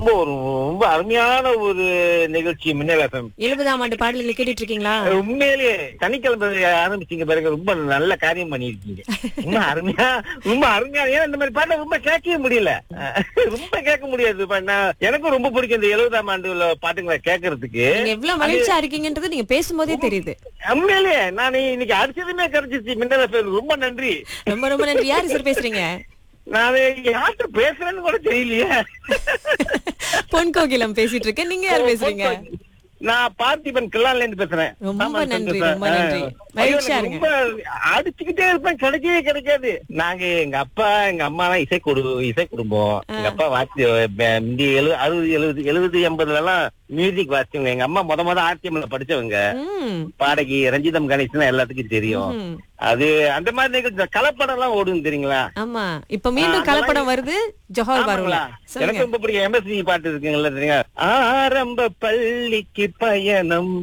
ரொம்ப ஒரு ரொம்ப அருமையான ஒரு நிகழ்ச்சி மின்னல் எஃப்எம் எழுபதாம் ஆண்டு பாடல்களை கேட்டுட்டு இருக்கீங்களா உண்மையிலேயே சனிக்கிழமை ஆரம்பிச்சீங்க பிறகு ரொம்ப நல்ல காரியம் பண்ணிருக்கீங்க ரொம்ப அருமையா ரொம்ப அருமையா ஏன்னா இந்த மாதிரி பாட்டை ரொம்ப கேட்கவே முடியல ரொம்ப கேட்க முடியாது இப்ப நான் எனக்கும் ரொம்ப பிடிக்கும் இந்த எழுபதாம் ஆண்டுல பாட்டுங்களை கேட்கறதுக்கு நீங்க எவ்வளவு மகிழ்ச்சியா இருக்கீங்கன்றது நீங்க பேசும்போதே தெரியுது உண்மையிலேயே நான் இன்னைக்கு அடிச்சதுமே கிடைச்சிச்சு மின்னல் எஃப்எம் ரொம்ப நன்றி ரொம்ப ரொம்ப நன்றி யாரு சார் பேசுறீங்க நான் யார்கிட்ட பேசுறேன்னு கூட தெரியலையே பொன் கோகிலம் பேசிட்டு இருக்கேன் நீங்க யார் பேசுறீங்க நான் பார்த்திபன் கில்லான்ல இருந்து பேசுறேன் ரொம்ப ஆமா, நன்றி, பேசுறேன். ரொம்ப நன்றி. ஆ. மகிழ்ச்சியா ஐயோ, எனக்கு ரொம்ப அடிச்சுக்கிட்டே இருப்பேன் கிடைக்கவே கிடைக்காது நாங்க எங்க அப்பா எங்க அம்மா எல்லாம் இசை குடு இசை குடும்பம் எங்க அப்பா வாசி இந்த எழு அறுபது எழுபது எழுபது எண்பதுல எல்லாம் மியூசிக் வாசிச்சவங்க எங்க அம்மா முத முத ஆர்டிஎம்ல படிச்சவங்க ம், பாடகி ரஞ்சிதம் கணேசன் எல்லாத்துக்கும் தெரியும் ம். அது அந்த மாதிரி நிகழ்ச்சி கலப்படம் எல்லாம் ஓடும் தெரியுங்களா ஆமா இப்ப மீண்டும் ஆ, கலப்படம் வருது ஜோஹர் பாருல ஆமாங்களா? எனக்கு ரொம்ப பிடிக்கும் எம்எஸ்சி பாட்டு இருக்குங்கல்ல தெரியுங்க ஆரம்ப பள்ளிக்கு பயணம்